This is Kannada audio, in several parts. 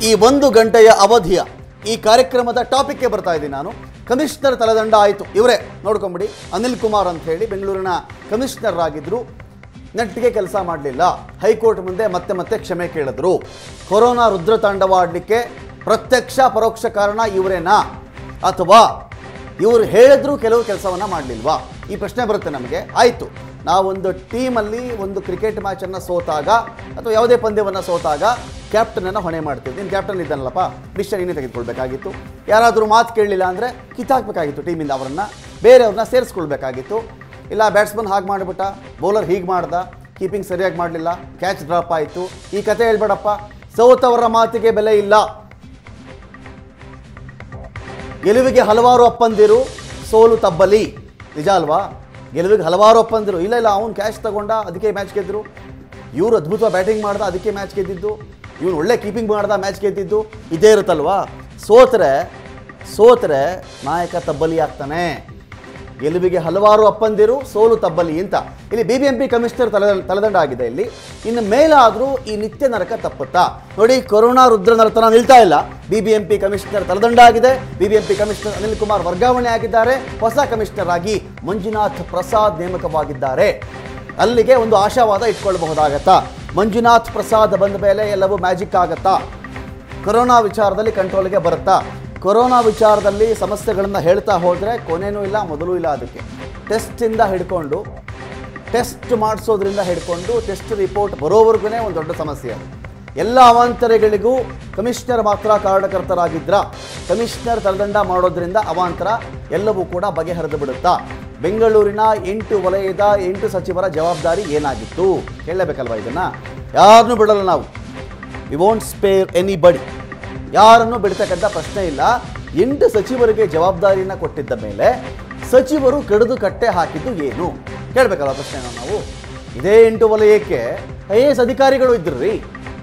ಈ ಒಂದು ಗಂಟೆಯ ಅವಧಿಯ ಈ ಕಾರ್ಯಕ್ರಮದ ಟಾಪಿಕ್ಗೆ ಬರ್ತಾ ಇದ್ದೀನಿ ನಾನು ಕಮಿಷನರ್ ತಲೆದಂಡ ಆಯಿತು ಇವರೇ ನೋಡ್ಕೊಂಬಿಡಿ ಅನಿಲ್ ಕುಮಾರ್ ಅಂತ ಹೇಳಿ ಬೆಂಗಳೂರಿನ ಕಮಿಷನರ್ ಆಗಿದ್ರು ನೆಟ್ಟಿಗೆ ಕೆಲಸ ಮಾಡಲಿಲ್ಲ ಹೈಕೋರ್ಟ್ ಮುಂದೆ ಮತ್ತೆ ಮತ್ತೆ ಕ್ಷಮೆ ಕೇಳಿದ್ರು ಕೊರೋನಾ ರುದ್ರತಾಂಡವ ಆಡಲಿಕ್ಕೆ ಪ್ರತ್ಯಕ್ಷ ಪರೋಕ್ಷ ಕಾರಣ ಇವರೇನಾ ಅಥವಾ ಇವರು ಹೇಳಿದ್ರು ಕೆಲವು ಕೆಲಸವನ್ನ ಮಾಡಲಿಲ್ವಾ ಈ ಪ್ರಶ್ನೆ ಬರುತ್ತೆ ನಮಗೆ ಆಯಿತು ನಾವೊಂದು ಟೀಮಲ್ಲಿ ಒಂದು ಕ್ರಿಕೆಟ್ ಮ್ಯಾಚನ್ನು ಸೋತಾಗ ಅಥವಾ ಯಾವುದೇ ಪಂದ್ಯವನ್ನು ಸೋತಾಗ ಕ್ಯಾಪ್ಟನನ್ನು ಹೊಣೆ ಮಾಡ್ತೀವಿ ನೀನು ಕ್ಯಾಪ್ಟನ್ ಇದ್ದಾನಲ್ಲಪ್ಪ ಡಿಸಿಷನ್ ನೀನೇ ತೆಗೆದುಕೊಳ್ಬೇಕಾಗಿತ್ತು ಯಾರಾದರೂ ಮಾತು ಕೇಳಲಿಲ್ಲ ಅಂದರೆ ಕಿತ್ತಾಕಬೇಕಾಗಿತ್ತು ಟೀಮಿಂದ ಅವರನ್ನು ಬೇರೆಯವ್ರನ್ನ ಸೇರಿಸ್ಕೊಳ್ಬೇಕಾಗಿತ್ತು ಇಲ್ಲ ಬ್ಯಾಟ್ಸ್ಮನ್ ಹಾಗೆ ಮಾಡಿಬಿಟ್ಟ ಬೌಲರ್ ಹೀಗೆ ಮಾಡ್ದ ಕೀಪಿಂಗ್ ಸರಿಯಾಗಿ ಮಾಡಲಿಲ್ಲ ಕ್ಯಾಚ್ ಡ್ರಾಪ್ ಆಯಿತು ಈ ಕತೆ ಹೇಳ್ಬೇಡಪ್ಪ ಸೋತವರ ಮಾತಿಗೆ ಬೆಲೆ ಇಲ್ಲ ಗೆಲುವಿಗೆ ಹಲವಾರು ಅಪ್ಪಂದಿರು ಸೋಲು ತಬ್ಬಲಿ ನಿಜ ಅಲ್ವಾ ಗೆಲುವಿಗೆ ಹಲವಾರು ಅಪ್ಪಂದಿರು ಇಲ್ಲ ಇಲ್ಲ ಅವ್ನು ಕ್ಯಾಚ್ ತಗೊಂಡ ಅದಕ್ಕೆ ಮ್ಯಾಚ್ ಗೆದ್ದರು ಇವರು ಅದ್ಭುತವಾಗಿ ಬ್ಯಾಟಿಂಗ್ ಮಾಡ್ದ ಅದಕ್ಕೆ ಮ್ಯಾಚ್ ಗೆದ್ದಿದ್ದು ಇವನು ಒಳ್ಳೆ ಕೀಪಿಂಗ್ ಮಾಡ್ದ ಮ್ಯಾಚ್ ಗೆದ್ದಿದ್ದು ಇದೇ ಇರುತ್ತಲ್ವಾ ಸೋತ್ರೆ ಸೋತ್ರೆ ನಾಯಕ ತಬ್ಬಲಿ ಆಗ್ತಾನೆ ಗೆಲುವಿಗೆ ಹಲವಾರು ಅಪ್ಪಂದಿರು ಸೋಲು ತಬ್ಬಲಿ ಅಂತ ಇಲ್ಲಿ B B M P commissioner ತಲೆ ತಲೆದಂಡ ಆಗಿದೆ ಇಲ್ಲಿ ಇನ್ನು ಮೇಲಾದರೂ ಈ ನಿತ್ಯ ನರಕ ತಪ್ಪುತ್ತಾ ನೋಡಿ ಕೊರೋನಾ ರುದ್ರ ನರ್ತನ ನಿಲ್ತಾ ಇಲ್ಲ B B M P commissioner ತಲೆದಂಡ ಆಗಿದೆ B B M P commissioner Anil Kumar ವರ್ಗಾವಣೆ ಆಗಿದ್ದಾರೆ ಹೊಸ ಕಮಿಷನರ್ ಆಗಿ ಮಂಜುನಾಥ್ ಪ್ರಸಾದ್ ನೇಮಕವಾಗಿದ್ದಾರೆ ಅಲ್ಲಿಗೆ ಒಂದು ಆಶಾವಾದ ಇಟ್ಕೊಳ್ಬಹುದಾಗತ್ತಾ ಮಂಜುನಾಥ್ ಪ್ರಸಾದ್ ಬಂದ ಮೇಲೆ ಎಲ್ಲವೂ ಮ್ಯಾಜಿಕ್ ಆಗತ್ತಾ ಕೊರೋನಾ ವಿಚಾರದಲ್ಲಿ ಕಂಟ್ರೋಲ್ಗೆ ಬರುತ್ತಾ ಕೊರೋನಾ ವಿಚಾರದಲ್ಲಿ ಸಮಸ್ಯೆಗಳನ್ನು ಹೇಳ್ತಾ ಹೋದರೆ ಕೊನೆನೂ ಇಲ್ಲ ಮೊದಲು ಇಲ್ಲ ಅದಕ್ಕೆ ಟೆಸ್ಟಿಂದ ಹಿಡ್ಕೊಂಡು ಟೆಸ್ಟ್ ಮಾಡಿಸೋದ್ರಿಂದ ಹಿಡ್ಕೊಂಡು ಟೆಸ್ಟ್ ರಿಪೋರ್ಟ್ ಬರೋವರೆಗೂ ಒಂದು ದೊಡ್ಡ ಸಮಸ್ಯೆ ಅದು ಎಲ್ಲ ಅವಾಂತರಗಳಿಗೂ ಕಮಿಷನರ್ ಮಾತ್ರ ಕಾರಣಕರ್ತರಾಗಿದ್ರ ಕಮಿಷನರ್ ತಲೆದಂಡ ಮಾಡೋದ್ರಿಂದ ಅವಾಂತರ ಎಲ್ಲವೂ ಕೂಡ ಬಗೆಹರಿದು ಬಿಡುತ್ತಾ ಬೆಂಗಳೂರಿನ ಎಂಟು ವಲಯದ ಎಂಟು ಸಚಿವರ ಜವಾಬ್ದಾರಿ ಏನಾಗಿತ್ತು ಕೇಳಬೇಕಲ್ವಾ ಇದನ್ನು ಯಾರನ್ನೂ ಬಿಡಲ್ಲ ನಾವು ವಿ ವೋಂಟ್ ಸ್ಪೇರ್ ಎನಿ ಬಡಿ ಯಾರನ್ನು ಬಿಡ್ತಕ್ಕಂಥ ಪ್ರಶ್ನೆ ಇಲ್ಲ ಎಂಟು ಸಚಿವರಿಗೆ ಜವಾಬ್ದಾರಿಯನ್ನು ಕೊಟ್ಟಿದ್ದ ಮೇಲೆ ಸಚಿವರು ಕಡಿದು ಕಟ್ಟೆ ಹಾಕಿದ್ದು ಏನು ಕೇಳಬೇಕಲ್ಲ ಪ್ರಶ್ನೆನ ನಾವು ಇದೇ ಎಂಟು ವಲಯಕ್ಕೆ ಐ ಎ ಎಸ್ ಅಧಿಕಾರಿಗಳು ಇದ್ರಿ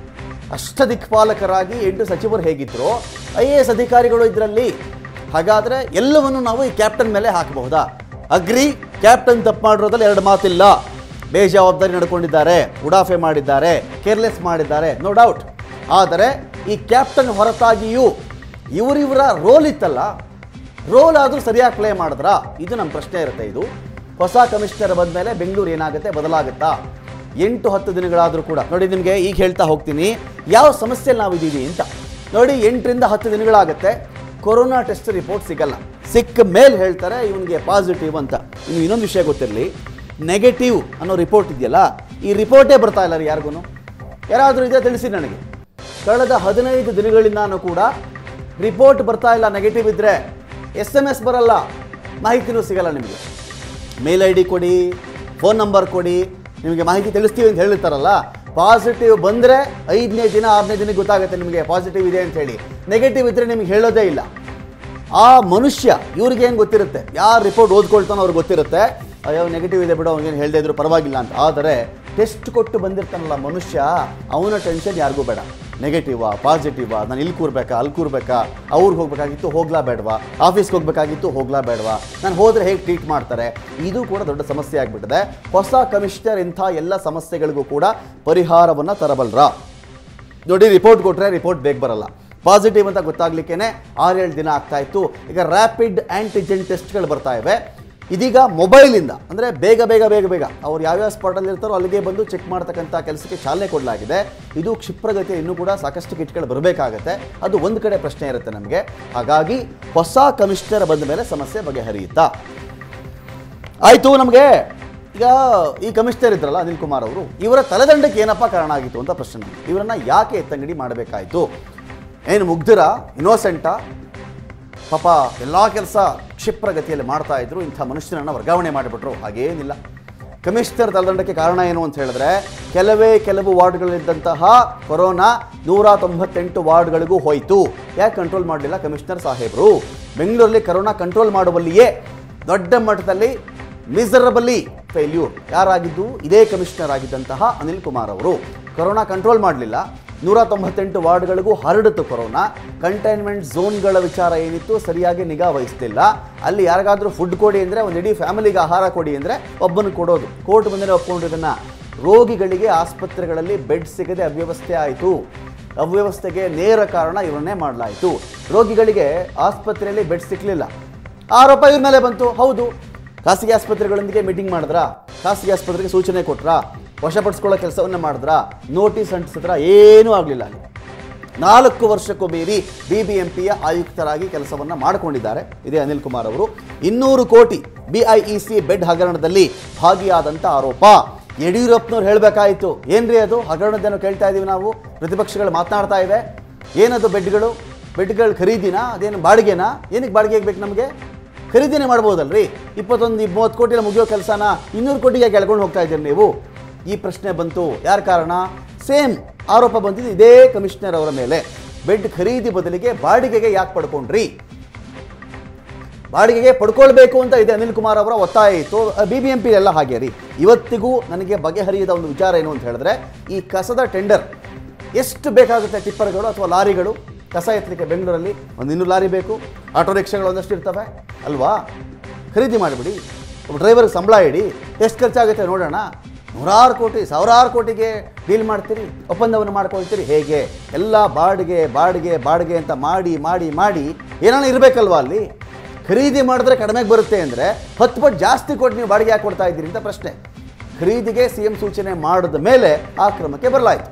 ಅಷ್ಟದಿಕ್ಪಾಲಕರಾಗಿ ಎಂಟು ಸಚಿವರು ಹೇಗಿದ್ರು ಐ ಎ ಎಸ್ ಅಧಿಕಾರಿಗಳು ಇದರಲ್ಲಿ ಹಾಗಾದರೆ ಎಲ್ಲವನ್ನು ನಾವು ಈ ಕ್ಯಾಪ್ಟನ್ ಮೇಲೆ ಹಾಕಬಹುದಾ ಅಗ್ರಿ ಕ್ಯಾಪ್ಟನ್ ತಪ್ಪು ಮಾಡಿರೋದ್ರಲ್ಲಿ ಎರಡು ಮಾತಿಲ್ಲ ಬೇಜವಾಬ್ದಾರಿ ನಡ್ಕೊಂಡಿದ್ದಾರೆ ಉಡಾಫೆ ಮಾಡಿದ್ದಾರೆ ಕೇರ್ಲೆಸ್ ಮಾಡಿದ್ದಾರೆ ನೋ ಡೌಟ್ ಆದರೆ ಈ ಕ್ಯಾಪ್ಟನ್ ಹೊರತಾಗಿಯೂ ಇವರಿವರ ರೋಲ್ ಇತ್ತಲ್ಲ ರೋಲ್ ಆದರೂ ಸರಿಯಾಗಿ ಪ್ಲೇ ಮಾಡಿದ್ರಾ ಇದು ನಮ್ಮ ಪ್ರಶ್ನೆ ಇರುತ್ತೆ ಇದು ಹೊಸ ಕಮಿಷನರ್ ಬಂದ ಮೇಲೆ ಬೆಂಗಳೂರು ಏನಾಗುತ್ತೆ ಬದಲಾಗುತ್ತಾ ಎಂಟು ಹತ್ತು ದಿನಗಳಾದರೂ ಕೂಡ ನೋಡಿ ನಿಮಗೆ ಈಗ ಹೇಳ್ತಾ ಹೋಗ್ತೀನಿ ಯಾವ ಸಮಸ್ಯೆಯಲ್ಲಿ ನಾವಿದ್ದೀವಿ ಅಂತ ನೋಡಿ ಎಂಟರಿಂದ ಹತ್ತು ದಿನಗಳಾಗುತ್ತೆ ಕೊರೋನಾ ಟೆಸ್ಟ್ ರಿಪೋರ್ಟ್ ಸಿಗಲ್ಲ ಸಿಕ್ಕ ಮೇಲೆ ಹೇಳ್ತಾರೆ ಇವನಿಗೆ ಪಾಸಿಟಿವ್ ಅಂತ ಇನ್ನು ಇನ್ನೊಂದು ವಿಷಯ ಗೊತ್ತಿರಲಿ ನೆಗೆಟಿವ್ ಅನ್ನೋ ರಿಪೋರ್ಟ್ ಇದೆಯಲ್ಲ ಈ ರಿಪೋರ್ಟೇ ಬರ್ತಾ ಇಲ್ಲ ರೀ ಯಾರಿಗೂ ಯಾರಾದರೂ ಇದ್ರೆ ತಿಳಿಸಿ ನನಗೆ ಕಳೆದ ಹದಿನೈದು ದಿನಗಳಿಂದಾನು ಕೂಡ ರಿಪೋರ್ಟ್ ಬರ್ತಾ ಇಲ್ಲ ನೆಗೆಟಿವ್ ಇದ್ದರೆ ಎಸ್ ಎಮ್ ಎಸ್ ಬರಲ್ಲ ಮಾಹಿತಿನೂ ಸಿಗಲ್ಲ ನಿಮಗೆ ಮೇಲ್ ಐ ಡಿ ಕೊಡಿ ಫೋನ್ ನಂಬರ್ ಕೊಡಿ ನಿಮಗೆ ಮಾಹಿತಿ ತಿಳಿಸ್ತೀವಿ ಅಂತ ಹೇಳಿರ್ತಾರಲ್ಲ ಪಾಸಿಟಿವ್ ಬಂದರೆ ಐದನೇ ದಿನ ಆರನೇ ದಿನಕ್ಕೆ ಗೊತ್ತಾಗುತ್ತೆ ನಿಮಗೆ ಪಾಸಿಟಿವ್ ಇದೆ ಅಂತ ಹೇಳಿ ನೆಗೆಟಿವ್ ಇದ್ದರೆ ನಿಮಗೆ ಹೇಳೋದೇ ಇಲ್ಲ ಆ ಮನುಷ್ಯ ಇವ್ರಿಗೆ ಏನು ಗೊತ್ತಿರುತ್ತೆ ಯಾರು ರಿಪೋರ್ಟ್ ಓದ್ಕೊಳ್ತಾನೋ ಅವ್ರಿಗೆ ಗೊತ್ತಿರುತ್ತೆ ಅಯ್ಯೋ ನೆಗೆಟಿವ್ ಇದೆ ಬಿಡು ಅವ್ನಿಗೇನು ಹೇಳದೇ ಇದ್ರು ಪರವಾಗಿಲ್ಲ ಅಂತ ಆದರೆ ಟೆಸ್ಟ್ ಕೊಟ್ಟು ಬಂದಿರ್ತಾನಲ್ಲ ಮನುಷ್ಯ ಅವನ ಟೆನ್ಷನ್ ಯಾರಿಗೂ ಬೇಡ ನೆಗೆಟಿವಾ ಪಾಸಿಟಿವಾ ನಾನು ಇಲ್ಲಿ ಕೂರ್ಬೇಕಾ ಅಲ್ಲಿ ಕೂರ್ಬೇಕಾ ಅವ್ರಿಗೆ ಹೋಗ್ಬೇಕಾಗಿತ್ತು ಹೋಗ್ಲಾ ಬೇಡವಾ ಆಫೀಸ್ಗೆ ಹೋಗ್ಬೇಕಾಗಿತ್ತು ಹೋಗ್ಲಾ ಬೇಡವಾ ನಾನು ಹೋದರೆ ಹೇಗೆ ಟ್ರೀಟ್ ಮಾಡ್ತಾರೆ ಇದು ಕೂಡ ದೊಡ್ಡ ಸಮಸ್ಯೆ ಆಗಿಬಿಟ್ಟಿದೆ ಹೊಸ ಕಮಿಷನರ್ ಇಂಥ ಎಲ್ಲ ಸಮಸ್ಯೆಗಳಿಗೂ ಕೂಡ ಪರಿಹಾರವನ್ನು ತರಬಲ್ರ ನೋಡಿ ರಿಪೋರ್ಟ್ ಕೊಟ್ಟರೆ ರಿಪೋರ್ಟ್ ಬೇಗ ಬರಲ್ಲ ಪಾಸಿಟಿವ್ ಅಂತ ಗೊತ್ತಾಗ್ಲಿಕ್ಕೇನೆ ಆರೇಳು ದಿನ ಆಗ್ತಾ ಇತ್ತು ಈಗ ರ್ಯಾಪಿಡ್ ಆ್ಯಂಟಿಜೆನ್ ಟೆಸ್ಟ್ಗಳು ಬರ್ತಾ ಇವೆ ಇದೀಗ ಮೊಬೈಲಿಂದ ಅಂದರೆ ಬೇಗ ಬೇಗ ಬೇಗ ಬೇಗ ಅವ್ರು ಯಾವ್ಯಾವ ಸ್ಪಾಟಲ್ಲಿ ಇರ್ತಾರೋ ಅಲ್ಲಿಗೆ ಬಂದು ಚೆಕ್ ಮಾಡ್ತಕ್ಕಂಥ ಕೆಲಸಕ್ಕೆ ಚಾಲನೆ ಕೊಡಲಾಗಿದೆ ಇದು ಕ್ಷಿಪ್ರಗತಿ ಇನ್ನೂ ಕೂಡ ಸಾಕಷ್ಟು ಕಿಟ್ಗಳು ಬರಬೇಕಾಗತ್ತೆ ಅದು ಒಂದು ಕಡೆ ಪ್ರಶ್ನೆ ಇರುತ್ತೆ ನಮಗೆ ಹಾಗಾಗಿ ಹೊಸ ಕಮಿಷನರ್ ಬಂದ ಮೇಲೆ ಸಮಸ್ಯೆ ಬಗೆಹರಿಯುತ್ತಾ ಆಯಿತು ನಮಗೆ ಈಗ ಈ ಕಮಿಷನರ್ ಇದ್ರಲ್ಲ ಅನಿಲ್ ಕುಮಾರ್ ಅವರು ಇವರ ತಲೆದಂಡಕ್ಕೆ ಏನಪ್ಪ ಕಾರಣ ಆಗಿತ್ತು ಅಂತ ಪ್ರಶ್ನೆ ನಮ್ಗೆ. ಇವರನ್ನ ಯಾಕೆ ಎತ್ತಂಗಡಿ ಮಾಡಬೇಕಾಯಿತು ಏನು ಮುಗ್ಧರ ಇನ್ನೋಸೆಂಟಾ ಪಾಪ ಎಲ್ಲ ಕೆಲಸ ಕ್ಷಿಪ್ರಗತಿಯಲ್ಲಿ ಮಾಡ್ತಾ ಇದ್ರು ಇಂಥ ಮನುಷ್ಯನನ್ನು ವರ್ಗಾವಣೆ ಮಾಡಿಬಿಟ್ರು ಹಾಗೇನಿಲ್ಲ ಕಮಿಷನರ್ ತಲೆದಂಡಕ್ಕೆ ಕಾರಣ ಏನು ಅಂತ ಹೇಳಿದ್ರೆ ಕೆಲವೇ ಕೆಲವು ವಾರ್ಡ್ಗಳಲ್ಲಿದ್ದಂತಹ ಕೊರೋನಾ ನೂರ ತೊಂಬತ್ತೆಂಟು ವಾರ್ಡ್ಗಳಿಗೂ ಹೋಯಿತು ಯಾಕೆ ಕಂಟ್ರೋಲ್ ಮಾಡಲಿಲ್ಲ ಕಮಿಷನರ್ ಸಾಹೇಬರು ಬೆಂಗಳೂರಲ್ಲಿ ಕರೋನಾ ಕಂಟ್ರೋಲ್ ಮಾಡುವಲ್ಲಿಯೇ ದೊಡ್ಡ ಮಟ್ಟದಲ್ಲಿ ಮಿಸರಬಲಿ ಫೇಲ್ಯೂರ್ ಯಾರಾಗಿದ್ದು ಇದೇ ಕಮಿಷನರ್ ಆಗಿದ್ದಂತಹ ಅನಿಲ್ ಕುಮಾರ್ ಅವರು ಕೊರೋನಾ ಕಂಟ್ರೋಲ್ ಮಾಡಲಿಲ್ಲ ನೂರ ತೊಂಬತ್ತೆಂಟು ವಾರ್ಡ್ಗಳಿಗೂ ಹರಡಿತು ಕೊರೋನಾ ಕಂಟೈನ್ಮೆಂಟ್ ಝೋನ್ಗಳ ವಿಚಾರ ಏನಿತ್ತು ಸರಿಯಾಗಿ ನಿಗಾ ವಹಿಸ್ತಿಲ್ಲ ಅಲ್ಲಿ ಯಾರಿಗಾದ್ರೂ ಫುಡ್ ಕೊಡಿ ಅಂದರೆ ಒಂದು ಇಡೀ ಫ್ಯಾಮಿಲಿಗೆ ಆಹಾರ ಕೊಡಿ ಅಂದರೆ ಒಬ್ಬನಿಗೆ ಕೊಡೋದು ಕೋರ್ಟ್ ಬಂದರೆ ಒಪ್ಕೊಂಡು ಇದನ್ನು ರೋಗಿಗಳಿಗೆ ಆಸ್ಪತ್ರೆಗಳಲ್ಲಿ ಬೆಡ್ ಸಿಗದೆ ಅವ್ಯವಸ್ಥೆ ಆಯಿತು ಅವ್ಯವಸ್ಥೆಗೆ ನೇರ ಕಾರಣ ಇವರನ್ನೇ ಮಾಡಲಾಯಿತು ರೋಗಿಗಳಿಗೆ ಆಸ್ಪತ್ರೆಯಲ್ಲಿ ಬೆಡ್ ಸಿಕ್ಕಲಿಲ್ಲ ಆರೋಪ ಇವ್ರ ಮೇಲೆ ಬಂತು ಹೌದು ಖಾಸಗಿ ಆಸ್ಪತ್ರೆಗಳೊಂದಿಗೆ ಮೀಟಿಂಗ್ ಮಾಡಿದ್ರಾ ಖಾಸಗಿ ಆಸ್ಪತ್ರೆಗೆ ಸೂಚನೆ ಕೊಟ್ರಾ ವಶಪಡಿಸ್ಕೊಳ್ಳೋ ಕೆಲಸವನ್ನ ಮಾಡಿದ್ರಾ ನೋಟಿಸ್ ಅಂಟಿಸಿದ್ರ ಏನೂ ಆಗಲಿಲ್ಲ ಅಲ್ಲಿ ನಾಲ್ಕು ವರ್ಷಕ್ಕೂ ಮೀರಿ ಬಿಬಿಎಂಪಿಯ ಆಯುಕ್ತರಾಗಿ ಕೆಲಸವನ್ನ ಮಾಡಿಕೊಂಡಿದ್ದಾರೆ ಇದೇ ಅನಿಲ್ ಕುಮಾರ್ ಅವರು ಇನ್ನೂರು ಕೋಟಿ ಬಿಐಇಸಿ ಬೆಡ್ ಹಗರಣದಲ್ಲಿ ಭಾಗಿಯಾದಂಥ ಆರೋಪ ಯಡಿಯೂರಪ್ಪನವ್ರು ಹೇಳಬೇಕಾಯಿತು ಏನ್ರಿ ಅದು ಹಗರಣದೇನೋ ಕೇಳ್ತಾ ಇದೀವಿ ನಾವು ಪ್ರತಿಪಕ್ಷಗಳು ಮಾತನಾಡ್ತಾ ಇವೆ ಏನದು ಬೆಡ್ಗಳು ಬೆಡ್ಗಳು ಖರೀದಿನಾ ಅದೇನು ಬಾಡಿಗೆನಾ ಏನಕ್ಕೆ ಬಾಡಿಗೆಗೆ ಬೇಕು ನಮಗೆ ಖರೀದಿನೇ ಮಾಡ್ಬೋದಲ್ರಿ ಇಪ್ಪತ್ತೊಂದು ಮೂವತ್ತು ಕೋಟಿನ ಮುಗಿಯೋ ಕೆಲಸನ ಇನ್ನೂರು ಕೋಟಿಗೆ ಕೆಳ್ಕೊಂಡು ಹೋಗ್ತಾ ಇದ್ದೀರಿ ನೀವು ಈ ಪ್ರಶ್ನೆ ಬಂತು ಯಾರ ಕಾರಣ ಸೇಮ್ ಆರೋಪ ಬಂದಿದ್ದು ಇದೇ ಕಮಿಷನರ್ ಅವರ ಮೇಲೆ ಬೆಡ್ ಖರೀದಿ ಬದಲಿಗೆ ಬಾಡಿಗೆಗೆ ಯಾಕೆ ಪಡ್ಕೊಂಡ್ರಿ ಬಾಡಿಗೆಗೆ ಪಡ್ಕೊಳ್ಬೇಕು ಅಂತ ಇದೆ ಅನಿಲ್ ಕುಮಾರ್ ಅವರ ಒತ್ತಾಯ ಇತ್ತು ಬಿ ಬಿ ಎಂ ಪಿ ಎಲ್ಲ ಹಾಗೆ ರೀ ಇವತ್ತಿಗೂ ನನಗೆ ಬಗೆಹರಿಯದ ಒಂದು ವಿಚಾರ ಏನು ಅಂತ ಹೇಳಿದ್ರೆ ಈ ಕಸದ ಟೆಂಡರ್ ಎಷ್ಟು ಬೇಕಾಗುತ್ತೆ ಟಿಪ್ಪರ್ಗಳು ಅಥವಾ ಲಾರಿಗಳು ಕಸ ಎತ್ತಲಿಕ್ಕೆ ಬೆಂಗಳೂರಲ್ಲಿ ಒಂದು ಇನ್ನೂರು ಲಾರಿ ಬೇಕು ಆಟೋ ರಿಕ್ಷಾಗಳು ಒಂದಷ್ಟು ಇರ್ತವೆ ಅಲ್ವಾ ಖರೀದಿ ಮಾಡಿಬಿಡಿ ಒಬ್ಬ ಡ್ರೈವರ್ಗೆ ಸಂಬಳ ಇಡಿ ಎಷ್ಟು ಖರ್ಚಾಗುತ್ತೆ ನೋಡೋಣ ನೂರಾರು ಕೋಟಿ ಸಾವಿರಾರು ಕೋಟಿಗೆ ಡೀಲ್ ಮಾಡ್ತೀರಿ ಒಪ್ಪಂದವನ್ನು ಮಾಡ್ಕೊಳ್ತೀರಿ ಹೇಗೆ ಎಲ್ಲ ಬಾಡಿಗೆ ಬಾಡಿಗೆ ಬಾಡಿಗೆ ಅಂತ ಮಾಡಿ ಮಾಡಿ ಮಾಡಿ ಏನಾನ ಇರಬೇಕಲ್ವಾ ಅಲ್ಲಿ ಖರೀದಿ ಮಾಡಿದ್ರೆ ಕಡಿಮೆಗೆ ಬರುತ್ತೆ ಅಂದರೆ ಹತ್ತು ಪಟ್ಟು ಜಾಸ್ತಿ ಕೊಟ್ಟು ನೀವು ಬಾಡಿಗೆ ಯಾಕೆ ಕೊಡ್ತಾ ಇದ್ದೀರಿ ಅಂತ ಪ್ರಶ್ನೆ ಖರೀದಿಗೆ ಸಿ ಎಂ ಸೂಚನೆ ಮಾಡಿದ ಮೇಲೆ ಆ ಕ್ರಮಕ್ಕೆ ಬರಲಾಯಿತು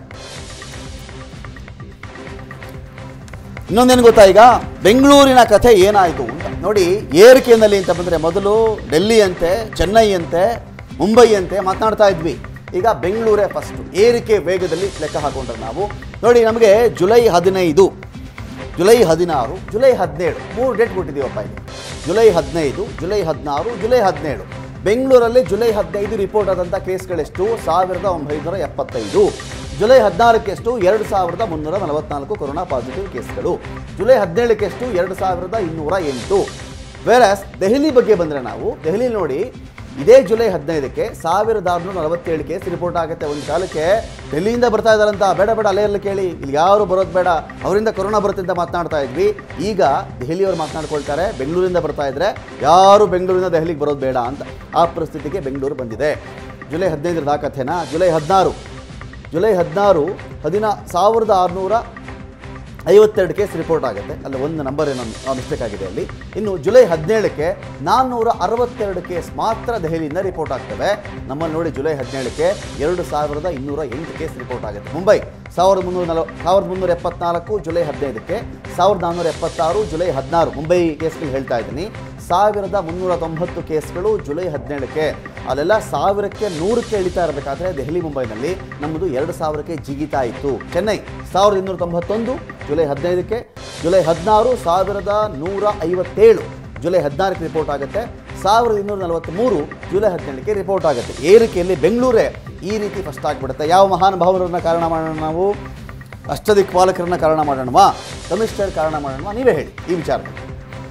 ಇನ್ನೊಂದೇನು ಗೊತ್ತಾ ಈಗ ಬೆಂಗಳೂರಿನ ಕಥೆ ಏನಾಯಿತು ಅಂತ ನೋಡಿ ಏರಿಕೆಯಲ್ಲಿ ಅಂತ ಬಂದರೆ ಮೊದಲು ಡೆಲ್ಲಿ ಅಂತೆ ಚೆನ್ನೈ ಅಂತೆ ಮುಂಬೈ ಅಂತೆ ಮಾತನಾಡ್ತಾ ಇದ್ವಿ ಈಗ ಬೆಂಗಳೂರೇ ಫಸ್ಟು ಏರಿಕೆ ವೇಗದಲ್ಲಿ ಲೆಕ್ಕ ಹಾಕೊಂಡ್ರೆ ನಾವು ನೋಡಿ ನಮಗೆ ಜುಲೈ ಹದಿನೈದು ಜುಲೈ ಹದಿನಾರು ಜುಲೈ ಹದಿನೇಳು ಮೂರು ಡೇಟ್ ಕೊಟ್ಟಿದ್ದೀವಪ್ಪ ಇಲ್ಲಿ ಜುಲೈ ಹದಿನೈದು ಜುಲೈ ಹದಿನಾರು ಜುಲೈ ಹದಿನೇಳು ಬೆಂಗಳೂರಲ್ಲಿ ಜುಲೈ ಹದಿನೈದು ರಿಪೋರ್ಟ್ ಆದಂಥ ಕೇಸ್ಗಳೆಷ್ಟು ಸಾವಿರದ ಒಂಬೈನೂರ ಎಪ್ಪತ್ತೈದು ಜುಲೈ ಹದಿನಾರಕ್ಕೆಷ್ಟು ಎರಡು ಸಾವಿರದ ಮುನ್ನೂರ ನಲವತ್ನಾಲ್ಕು ಕೊರೋನಾ ಪಾಸಿಟಿವ್ ಕೇಸ್ಗಳು ಜುಲೈ ಹದಿನೇಳಕ್ಕೆಷ್ಟು ಎರಡು ಸಾವಿರದ ಇನ್ನೂರ ಎಂಟು ವೇರಸ್ ದೆಹಲಿ ಬಗ್ಗೆ ಬಂದರೆ ನಾವು ದೆಹಲಿ ನೋಡಿ ಇದೇ ಜುಲೈ ಹದಿನೈದಕ್ಕೆ ಸಾವಿರದ ಆರುನೂರ ನಲವತ್ತೇಳು ಕೇಸ್ ರಿಪೋರ್ಟ್ ಆಗುತ್ತೆ ಒಂದು ಕಾಲಕ್ಕೆ ಡೆಲ್ಲಿಯಿಂದ ಬರ್ತಾ ಇದ್ದಾರಂತ ಬೇಡ ಬೇಡ ಅಲೆಯಲ್ಲಿ ಕೇಳಿ ಇಲ್ಲಿ ಯಾರು ಬರೋದು ಬೇಡ ಅವರಿಂದ ಕೊರೋನಾ ಬರುತ್ತೆ ಅಂತ ಮಾತನಾಡ್ತಾ ಇದ್ವಿ ಈಗ ದೆಹಲಿಯವರು ಮಾತನಾಡ್ಕೊಳ್ತಾರೆ ಬೆಂಗಳೂರಿಂದ ಬರ್ತಾ ಇದ್ರೆ ಯಾರು ಬೆಂಗಳೂರಿಂದ ದೆಹಲಿಗೆ ಬರೋದು ಬೇಡ ಅಂತ ಆ ಪರಿಸ್ಥಿತಿಗೆ ಬೆಂಗಳೂರು ಬಂದಿದೆ ಜುಲೈ ಹದಿನೈದರ ದಾಖತೆನ ಜುಲೈ ಹದಿನಾರು ಜುಲೈ ಹದಿನಾರು ಹದಿನ ಸಾವಿರದ ಆರುನೂರ ಐವತ್ತೆರಡು ಕೇಸ್ ರಿಪೋರ್ಟ್ ಆಗುತ್ತೆ ಅಲ್ಲಿ ಒಂದು ನಂಬರ್ ಏನೋ ಮಿಸ್ಟೇಕ್ ಆಗಿದೆ ಅಲ್ಲಿ ಇನ್ನು ಜುಲೈ ಹದಿನೇಳಕ್ಕೆ ನಾನ್ನೂರ ಅರವತ್ತೆರಡು ಕೇಸ್ ಮಾತ್ರ ದೆಹಲಿಯಿಂದ ರಿಪೋರ್ಟ್ ಆಗ್ತವೆ ನಮ್ಮಲ್ಲಿ ನೋಡಿ ಜುಲೈ ಹದಿನೇಳಕ್ಕೆ ಎರಡು ಸಾವಿರದ ಇನ್ನೂರ ಎಂಟು ಕೇಸ್ ರಿಪೋರ್ಟ್ ಆಗುತ್ತೆ ಮುಂಬೈ ಸಾವಿರದ ಮುನ್ನೂರ ನಲ ಸಾವಿರದ ಮುನ್ನೂರ ಎಪ್ಪತ್ನಾಲ್ಕು ಜುಲೈ ಹದಿನೈದಕ್ಕೆ ಸಾವಿರದ ನಾನ್ನೂರ ಎಪ್ಪತ್ತಾರು ಜುಲೈ ಹದಿನಾರು ಮುಂಬೈ ಕೇಸ್ಗಳು ಹೇಳ್ತಾ ಇದ್ದೀನಿ ಸಾವಿರದ ಮುನ್ನೂರ ತೊಂಬತ್ತು ಕೇಸ್ಗಳು ಜುಲೈ ಹದಿನೇಳಕ್ಕೆ ಅಲ್ಲೆಲ್ಲ ಸಾವಿರಕ್ಕೆ ನೂರಕ್ಕೆ ಇಳಿತಾ ಇರಬೇಕಾದ್ರೆ ದೆಹಲಿ ಮುಂಬೈನಲ್ಲಿ ನಮ್ಮದು ಎರಡು ಸಾವಿರಕ್ಕೆ ಜಿಗಿತಾ ಇತ್ತು ಚೆನ್ನೈ ಸಾವಿರದ ಇನ್ನೂರ ತೊಂಬತ್ತೊಂದು ಜುಲೈ ಹದಿನೈದಕ್ಕೆ ಜುಲೈ ಹದಿನಾರು ಸಾವಿರದ ನೂರ ಐವತ್ತೇಳು ಜುಲೈ ಹದಿನಾರಕ್ಕೆ ರಿಪೋರ್ಟ್ ಆಗುತ್ತೆ ಸಾವಿರದ ಇನ್ನೂರ ನಲವತ್ತ್ಮೂರು ಜುಲೈ ಹದಿನೇಳಕ್ಕೆ ರಿಪೋರ್ಟ್ ಆಗುತ್ತೆ ಏರಿಕೆಯಲ್ಲಿ ಬೆಂಗಳೂರೇ ಈ ರೀತಿ ಫಸ್ಟ್ ಆಗಿಬಿಡುತ್ತೆ ಯಾವ ಮಹಾನುಭಾವರನ್ನ ಕಾರಣ ಮಾಡೋಣ ನಾವು ಅಷ್ಟದಿಕ್ಪಾಲಕರನ್ನ ಕಾರಣ ಮಾಡೋಣವಾ ಕಮಿಷನರ್ ಕಾರಣ ಮಾಡೋಣವಾ ನೀವೇ ಹೇಳಿ ಈ ವಿಚಾರದಲ್ಲಿ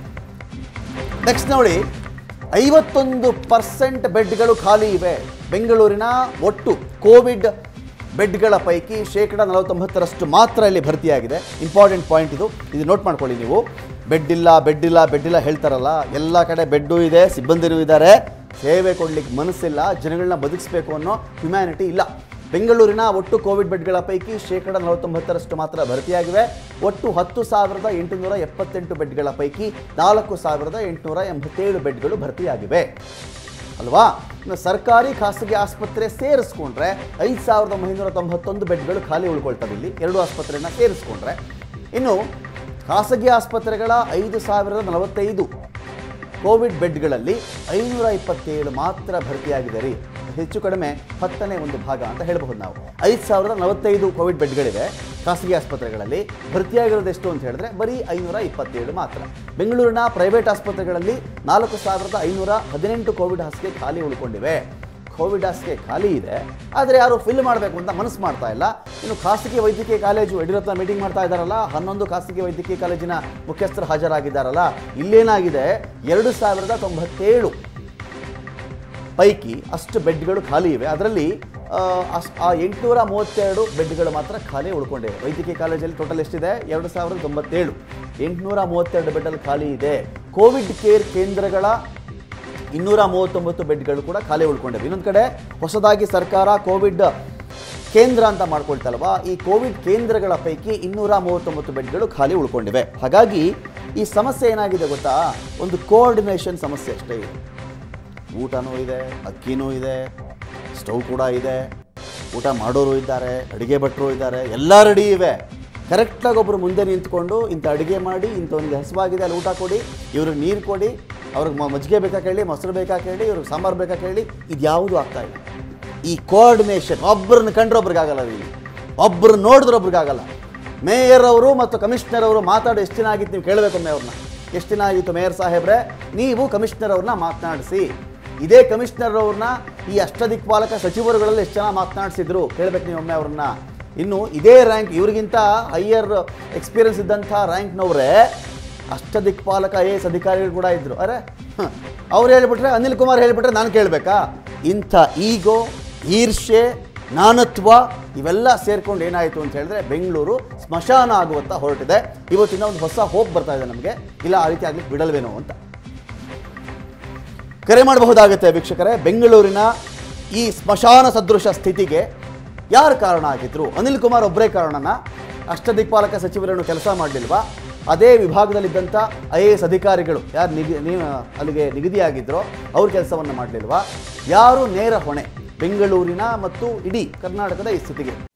ನೆಕ್ಸ್ಟ್ ನೋಡಿ ಐವತ್ತೊಂದು ಪರ್ಸೆಂಟ್ ಬೆಡ್ಗಳು ಖಾಲಿ ಇವೆ ಬೆಂಗಳೂರಿನ ಒಟ್ಟು ಕೋವಿಡ್ ಬೆಡ್ಗಳ ಪೈಕಿ ಶೇಕಡ ನಲವತ್ತೊಂಬತ್ತರಷ್ಟು ಮಾತ್ರ ಇಲ್ಲಿ ಭರ್ತಿಯಾಗಿದೆ ಇಂಪಾರ್ಟೆಂಟ್ ಪಾಯಿಂಟ್ ಇದು ಇದು ನೋಟ್ ಮಾಡ್ಕೊಳ್ಳಿ ನೀವು ಬೆಡ್ ಇಲ್ಲ ಬೆಡ್ ಇಲ್ಲ ಬೆಡ್ ಇಲ್ಲ ಹೇಳ್ತಾರಲ್ಲ ಎಲ್ಲ ಕಡೆ ಬೆಡ್ಡು ಇದೆ ಸಿಬ್ಬಂದಿನೂ ಇದ್ದಾರೆ ಸೇವೆ ಕೊಡ್ಲಿಕ್ಕೆ ಮನಸ್ಸಿಲ್ಲ ಜನಗಳನ್ನ ಬದುಕಿಸ್ಬೇಕು ಅನ್ನೋ ಹ್ಯುಮ್ಯಾನಿಟಿ ಇಲ್ಲ ಬೆಂಗಳೂರಿನ ಒಟ್ಟು ಕೋವಿಡ್ ಬೆಡ್ಗಳ ಪೈಕಿ ಶೇಕಡ ನಲವತ್ತೊಂಬತ್ತರಷ್ಟು ಮಾತ್ರ ಭರ್ತಿಯಾಗಿವೆ ಒಟ್ಟು ಹತ್ತು ಸಾವಿರದ ಎಂಟುನೂರ ಎಪ್ಪತ್ತೆಂಟು ಬೆಡ್ಗಳ ಪೈಕಿ ನಾಲ್ಕು ಸಾವಿರದ ಎಂಟುನೂರ ಎಂಬತ್ತೇಳು ಬೆಡ್ಗಳು ಭರ್ತಿಯಾಗಿವೆ ಅಲ್ವಾ ಇನ್ನು ಸರ್ಕಾರಿ ಖಾಸಗಿ ಆಸ್ಪತ್ರೆ ಸೇರಿಸ್ಕೊಂಡ್ರೆ ಐದು ಸಾವಿರದ ಒಂಬೈನೂರ ತೊಂಬತ್ತೊಂದು ಬೆಡ್ಗಳು ಖಾಲಿ ಉಳ್ಕೊಳ್ತವೆ ಇಲ್ಲಿ ಎರಡು ಆಸ್ಪತ್ರೆನ ಸೇರಿಸ್ಕೊಂಡ್ರೆ ಇನ್ನು ಖಾಸಗಿ ಆಸ್ಪತ್ರೆಗಳ ಐದು ಸಾವಿರದ ನಲವತ್ತೈದು ಕೋವಿಡ್ ಬೆಡ್ಗಳಲ್ಲಿ ಐನೂರ ಇಪ್ಪತ್ತೇಳು ಮಾತ್ರ ಭರ್ತಿಯಾಗಿದೆ ರೀ ಹೆಚ್ಚು ಕಡಿಮೆ ಹತ್ತನೇ ಒಂದು ಭಾಗ ಅಂತ ಹೇಳಬಹುದು ನಾವು ಐದು ಸಾವಿರದ ನಲವತ್ತೈದು ಕೋವಿಡ್ ಬೆಡ್ಗಳಿವೆ ಖಾಸಗಿ ಆಸ್ಪತ್ರೆಗಳಲ್ಲಿ ಭರ್ತಿಯಾಗಿರೋದು ಎಷ್ಟು ಅಂತ ಹೇಳಿದ್ರೆ ಬರೀ ಐನೂರ ಇಪ್ಪತ್ತೇಳು ಮಾತ್ರ ಬೆಂಗಳೂರಿನ ಪ್ರೈವೇಟ್ ಆಸ್ಪತ್ರೆಗಳಲ್ಲಿ ನಾಲ್ಕು ಸಾವಿರದ ಐನೂರ ಹದಿನೆಂಟು ಕೋವಿಡ್ ಹಾಸಿಗೆ ಖಾಲಿ ಉಳ್ಕೊಂಡಿವೆ ಕೋವಿಡ್ ಹಾಸಿಗೆ ಖಾಲಿ ಇದೆ ಆದರೆ ಯಾರು ಫಿಲ್ ಮಾಡಬೇಕು ಅಂತ ಮನಸ್ಸು ಮಾಡ್ತಾ ಇಲ್ಲ ಇನ್ನು ಖಾಸಗಿ ವೈದ್ಯಕೀಯ ಕಾಲೇಜು ಯಡಿಯೂರಪ್ಪ ಮೀಟಿಂಗ್ ಮಾಡ್ತಾ ಇದ್ದಾರಲ್ಲ ಹನ್ನೊಂದು ಖಾಸಗಿ ವೈದ್ಯಕೀಯ ಕಾಲೇಜಿನ ಮುಖ್ಯಸ್ಥರು ಹಾಜರಾಗಿದ್ದಾರಲ್ಲ ಇಲ್ಲೇನಾಗಿದೆ ಎರಡು ಸಾವಿರದ ತೊಂಬತ್ತೇಳು ಪೈಕಿ ಅಷ್ಟು ಬೆಡ್ಗಳು ಖಾಲಿ ಇವೆ ಅದರಲ್ಲಿ ಆ, ಅಸ್- ಆ ಎಂಟುನೂರ ಮೂವತ್ತೆರಡು ಬೆಡ್ಗಳು ಮಾತ್ರ ಖಾಲಿ ಉಳ್ಕೊಂಡಿವೆ ವೈದ್ಯಕೀಯ ಕಾಲೇಜಲ್ಲಿ ಟೋಟಲ್ ಎಷ್ಟಿದೆ ಎರಡು ಸಾವಿರದ ತೊಂಬತ್ತೇಳು ಎಂಟುನೂರ ಮೂವತ್ತೆರಡು ಬೆಡ್ಡಲ್ಲಿ ಖಾಲಿ ಇದೆ ಕೋವಿಡ್ ಕೇರ್ ಕೇಂದ್ರಗಳ ಇನ್ನೂರ ಮೂವತ್ತೊಂಬತ್ತು ಬೆಡ್ಗಳು ಕೂಡ ಖಾಲಿ ಉಳ್ಕೊಂಡಿವೆ ಇನ್ನೊಂದು ಕಡೆ ಹೊಸದಾಗಿ ಸರ್ಕಾರ ಕೋವಿಡ್ ಕೇಂದ್ರ ಅಂತ ಮಾಡ್ಕೊಳ್ತಲ್ವಾ ಈ ಕೋವಿಡ್ ಕೇಂದ್ರಗಳ ಪೈಕಿ ಇನ್ನೂರ ಮೂವತ್ತೊಂಬತ್ತು ಬೆಡ್ಗಳು ಖಾಲಿ ಉಳ್ಕೊಂಡಿವೆ ಹಾಗಾಗಿ ಈ ಸಮಸ್ಯೆ ಏನಾಗಿದೆ ಗೊತ್ತಾ ಒಂದು ಕೋಆರ್ಡಿನೇಷನ್ ಸಮಸ್ಯೆ ಅಷ್ಟೇ ಇದೆ ಊಟನೂ ಇದೆ ಅಕ್ಕಿನೂ ಇದೆ ಸ್ಟವ್ ಕೂಡ ಇದೆ ಊಟ ಮಾಡೋರು ಇದ್ದಾರೆ ಅಡುಗೆ ಭಟ್ರು ಇದ್ದಾರೆ ಎಲ್ಲ ರೆಡಿ ಇವೆ ಕರೆಕ್ಟಾಗಿ ಒಬ್ಬರು ಮುಂದೆ ನಿಂತ್ಕೊಂಡು ಇಂಥ ಅಡುಗೆ ಮಾಡಿ ಇಂಥವನಿಗೆ ಹಸುವಾಗಿದೆ ಅಲ್ಲಿ ಊಟ ಕೊಡಿ ಇವ್ರಿಗೆ ನೀರು ಕೊಡಿ ಅವ್ರಿಗೆ ಮ- ಮಜ್ಜಿಗೆ ಬೇಕಾ ಕೇಳಿ ಮೊಸರು ಬೇಕಾ ಕೇಳಿ ಇವ್ರಿಗೆ ಸಾಂಬಾರು ಬೇಕಾ ಕೇಳಿ ಇದು ಯಾವುದೂ ಆಗ್ತಾ ಇಲ್ಲ ಈ ಕೋಆರ್ಡಿನೇಷನ್ ಒಬ್ಬರನ್ನ ಕಂಡ್ರೆ ಒಬ್ರಿಗಾಗಲ್ಲ ಇಲ್ಲಿ ಒಬ್ಬರು ನೋಡಿದ್ರೆ ಒಬ್ರಿಗಾಗಲ್ಲ ಮೇಯರ್ ಅವರು ಮತ್ತು ಕಮಿಷನರ್ ಅವರು ಮಾತಾಡಿ ಎಷ್ಟು ದಿನ ಆಗಿತ್ತು ನೀವು ಕೇಳಬೇಕೊಮ್ಮೆ ಅವ್ರನ್ನ ಎಷ್ಟು ದಿನ ಆಗಿತ್ತು ಮೇಯರ್ ಸಾಹೇಬ್ರೆ ನೀವು ಕಮಿಷನರ್ ಅವ್ರನ್ನ ಮಾತನಾಡಿಸಿ ಇದೇ ಕಮಿಷನರ್ ಅವ್ರನ್ನ ಈ ಅಷ್ಟದಿಕ್ಪಾಲಕ ಸಚಿವರುಗಳಲ್ಲಿ ಎಷ್ಟು ಜನ ಮಾತನಾಡಿಸಿದ್ರು ಕೇಳಬೇಕು ನೀವು ಒಮ್ಮೆ ಅವ್ರನ್ನ ಇನ್ನು ಇದೇ ರ್ಯಾಂಕ್ ಇವ್ರಿಗಿಂತ ಹೈಯರ್ ಎಕ್ಸ್ಪೀರಿಯನ್ಸ್ ಇದ್ದಂಥ ರ್ಯಾಂಕ್ನವರೇ ಅಷ್ಟದಿಕ್ಪಾಲಕ ಐ ಎ ಎಸ್ ಅಧಿಕಾರಿಗಳು ಕೂಡ ಇದ್ದರು ಅರೆ ಅವ್ರು ಹೇಳ್ಬಿಟ್ರೆ ಅನಿಲ್ ಕುಮಾರ್ ಹೇಳ್ಬಿಟ್ರೆ ನಾನು ಕೇಳಬೇಕಾ ಇಂಥ ಈಗೋ ಈರ್ಷೆ ನಾನತ್ವ ಇವೆಲ್ಲ ಸೇರ್ಕೊಂಡು ಏನಾಯಿತು ಅಂತ ಹೇಳಿದ್ರೆ ಬೆಂಗಳೂರು ಸ್ಮಶಾನ ಆಗುವತ್ತ ಹೊರಟಿದೆ ಇವತ್ತಿನ ಒಂದು ಹೊಸ ಹೋಪ್ ಬರ್ತಾ ಇದೆ ನಮಗೆ ಇಲ್ಲ ಆ ರೀತಿ ಆಗ್ಲಿಕ್ಕೆ ಬಿಡಲ್ವೇನೋ ಅಂತ ಕರೆ ಮಾಡಬಹುದಾಗುತ್ತೆ ವೀಕ್ಷಕರೇ ಬೆಂಗಳೂರಿನ ಈ ಸ್ಮಶಾನ ಸದೃಶ ಸ್ಥಿತಿಗೆ ಯಾರು ಕಾರಣ ಆಗಿದ್ರು ಅನಿಲ್ ಕುಮಾರ್ ಒಬ್ಬರೇ ಕಾರಣನ ಅಷ್ಟದಿಕ್ಪಾಲಕ ಸಚಿವರನ್ನು ಕೆಲಸ ಮಾಡಲಿಲ್ವಾ ಅದೇ ವಿಭಾಗದಲ್ಲಿದ್ದಂಥ ಐ ಎ ಎಸ್ ಅಧಿಕಾರಿಗಳು ಯಾರು ನಿಗಿ ನೀವು ಅಲ್ಲಿಗೆ ನಿಗದಿಯಾಗಿದ್ರೋ ಅವ್ರ ಕೆಲಸವನ್ನು ಮಾಡಲಿಲ್ವಾ ಯಾರು ನೇರ ಹೊಣೆ ಬೆಂಗಳೂರಿನ ಮತ್ತು ಇಡೀ ಕರ್ನಾಟಕದ ಈ ಸ್ಥಿತಿಗೆ